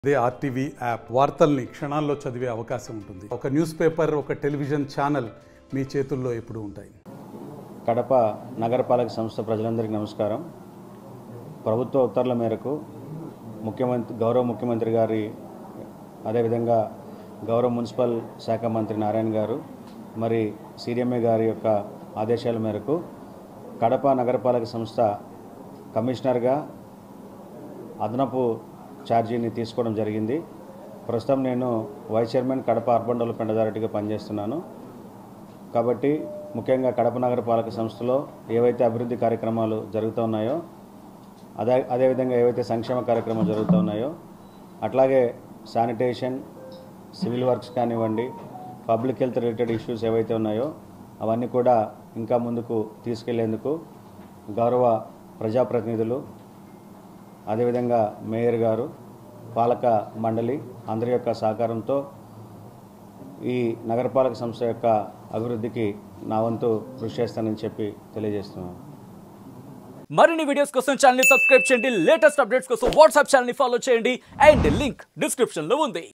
అదే RTV app వార్తల్ని క్షణాల్లో చదివే అవకాశం ఉంటుంది ఒక న్యూస్ పేపర్ ఒక టెలివిజన్ ఛానల్ మీ చేతుల్లో ఎప్పుడూ ఉంటాయి కడప నగరపాలక సంస్థ ప్రజలందరికీ నమస్కారం ప్రభుత్వ ఉత్తర్వుల మేరకు ముఖ్యమంత్రి గౌరవ ముఖ్యమంత్రి గారి అదేవిధంగా గౌరవ మున్సిపల్ శాఖ మంత్రి నారాయణ గారు మరి సిడిఎంఏ గారి యొక్క ఆదేశాల మేరకు కడప నగరపాలక సంస్థ కమిషనర్గా అదనపు ఛార్జీని తీసుకోవడం జరిగింది ప్రస్తుతం నేను vice chairman Kadapa urban development అథారిటీగా పనిచేస్తున్నాను కాబట్టి ముఖ్యంగా కడప నగరపాలక సంస్థలో ఏవైతే అభివృద్ధి కార్యక్రమాలు జరుగుతూ ఉన్నాయో అదే అదేవిధంగా ఏవైతే సంక్షేమ కార్యక్రమాలు జరుగుతూ ఉన్నాయో అట్లాగే శానిటేషన్ సివిల్ వర్క్స్ కానివ్వండి పబ్లిక్ హెల్త్ రిలేటెడ్ ఇష్యూస్ ఏవైతే ఉన్నాయో అవన్నీ కూడా ఇంకా ముందుకు తీసుకెళ్లేందుకు గౌరవ ప్రజాప్రతినిధులు అదేవిధంగా మేయర్ గారు పాలక మండలి అందరి యొక్క సహకారంతో ఈ నగరపాలక సంస్థ యొక్క అభివృద్ధికి నా వంతు కృషి చేస్తానని చెప్పి తెలియజేస్తున్నాను మరిన్ని వీడియోస్ కోసం ఛానల్ ని సబ్స్క్రైబ్ చేయండి లేటెస్ట్ అప్డేట్స్ కోసం వాట్సాప్ ఛానల్ ని ఫాలో చేయండి అండ్ లింక్ డిస్క్రిప్షన్ లో ఉంది